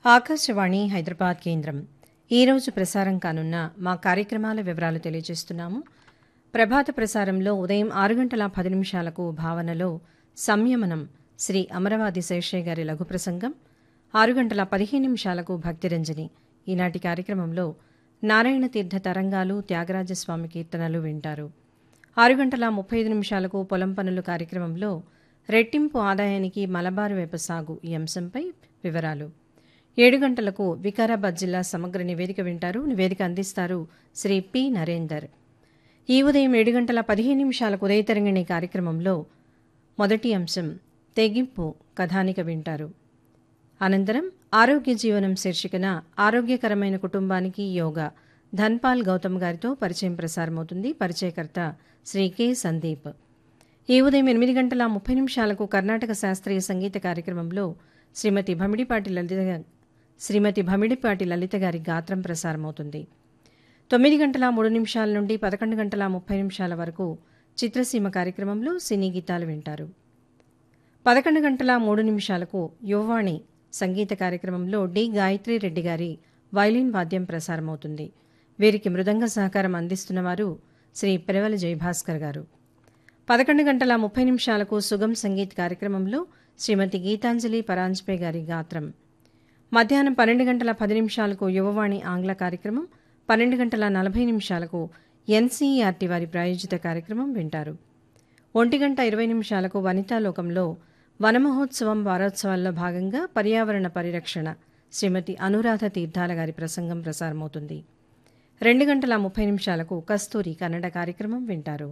ఆకాశవాణి హైదరాబాద్ కేంద్రం ఈరోజు ప్రసారం కానున్న మా కార్యక్రమాల వివరాలు తెలియజేస్తున్నాము ప్రభాత ప్రసారంలో ఉదయం ఆరు గంటల పది నిమిషాలకు భావనలో సంయమనం శ్రీ అమరవాది శేషయ్య గారి లఘు ప్రసంగం ఆరు గంటల పదిహేను నిమిషాలకు భక్తిరంజని ఈనాటి కార్యక్రమంలో నారాయణ తీర్థ తరంగాలు త్యాగరాజస్వామి కీర్తనలు వింటారు ఆరు గంటల ముప్పై ఐదు నిమిషాలకు పొలం పనులు కార్యక్రమంలో రెట్టింపు ఆదాయానికి మలబారు వేప సాగు ఈ అంశంపై వివరాలు ఏడు గంటలకు వికారాబాద్ జిల్లా సమగ్ర నివేదిక వింటారు నివేదిక అందిస్తారు శ్రీ పి నరేందర్ ఈ ఉదయం ఏడు గంటల పదిహేను నిమిషాలకు ఉదయతరంగిణి కార్యక్రమంలో మొదటి అంశం తెగింపు కథానిక వింటారు అనంతరం ఆరోగ్య జీవనం శీర్షికన ఆరోగ్యకరమైన కుటుంబానికి యోగా ధన్పాల్ గౌతమ్ గారితో పరిచయం ప్రసారమవుతుంది పరిచయకర్త శ్రీ కె సందీప్ ఈ ఉదయం ఎనిమిది గంటల ముప్పై నిమిషాలకు కర్ణాటక శాస్త్రీయ సంగీత కార్యక్రమంలో శ్రీమతి భమిడిపాటి లలిత శ్రీమతి భమిడిపాటి లలిత గారి గాత్రం ప్రసారమవుతుంది తొమ్మిది గంటల మూడు నిమిషాల నుండి పదకొండు గంటల ముప్పై నిమిషాల వరకు చిత్రసీమ కార్యక్రమంలో సినీ గీతాలు వింటారు పదకొండు గంటల మూడు నిమిషాలకు యువవాణి సంగీత కార్యక్రమంలో డి గాయత్రి రెడ్డి గారి వైలిన్ వాద్యం ప్రసారమవుతుంది వీరికి మృదంగ సహకారం అందిస్తున్నవారు శ్రీ పెరవల జయభాస్కర్ గారు పదకొండు గంటల ముప్పై నిమిషాలకు సుగం సంగీత్ కార్యక్రమంలో శ్రీమతి గీతాంజలి పరాంజ్పే గారి గాత్రం మధ్యాహ్నం పన్నెండు గంటల పది నిమిషాలకు యువవాణి ఆంగ్ల కార్యక్రమం పన్నెండు గంటల నలభై నిమిషాలకు ఎన్సీఈఆర్టీ వారి ప్రాయోజిత కార్యక్రమం వింటారు ఒంటి గంట ఇరవై నిమిషాలకు వనితాలోకంలో వనమహోత్సవం వారోత్సవాల్లో భాగంగా పర్యావరణ పరిరక్షణ శ్రీమతి అనురాధ తీర్థాల గారి ప్రసంగం ప్రసారమవుతుంది రెండు గంటల ముప్పై నిమిషాలకు కస్తూరి కన్నడ కార్యక్రమం వింటారు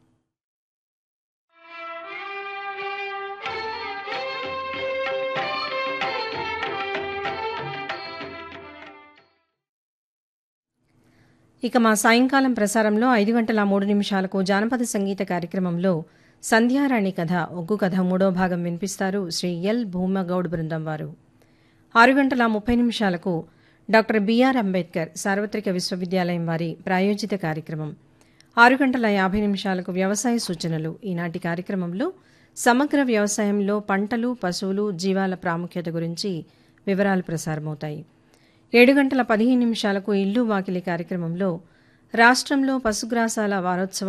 ఇక మా సాయంకాలం ప్రసారంలో ఐదు గంటల మూడు నిమిషాలకు జానపద సంగీత కార్యక్రమంలో సంధ్యారాణి కథ ఒగ్గు కథ మూడో భాగం వినిపిస్తారు శ్రీ ఎల్ భూమగౌడ్ బృందం వారు ఆరు గంటల ముప్పై నిమిషాలకు డాక్టర్ బిఆర్ అంబేద్కర్ సార్వత్రిక విశ్వవిద్యాలయం వారి ప్రాయోజిత కార్యక్రమం ఆరు గంటల యాభై నిమిషాలకు వ్యవసాయ సూచనలు ఈనాటి కార్యక్రమంలో సమగ్ర వ్యవసాయంలో పంటలు పశువులు జీవాల ప్రాముఖ్యత గురించి వివరాలు ప్రసారమవుతాయి ఏడు గంటల పదిహేను నిమిషాలకు ఇల్లు వాకిలి కార్యక్రమంలో రాష్ట్రంలో పశుగ్రాసాల వారోత్సవం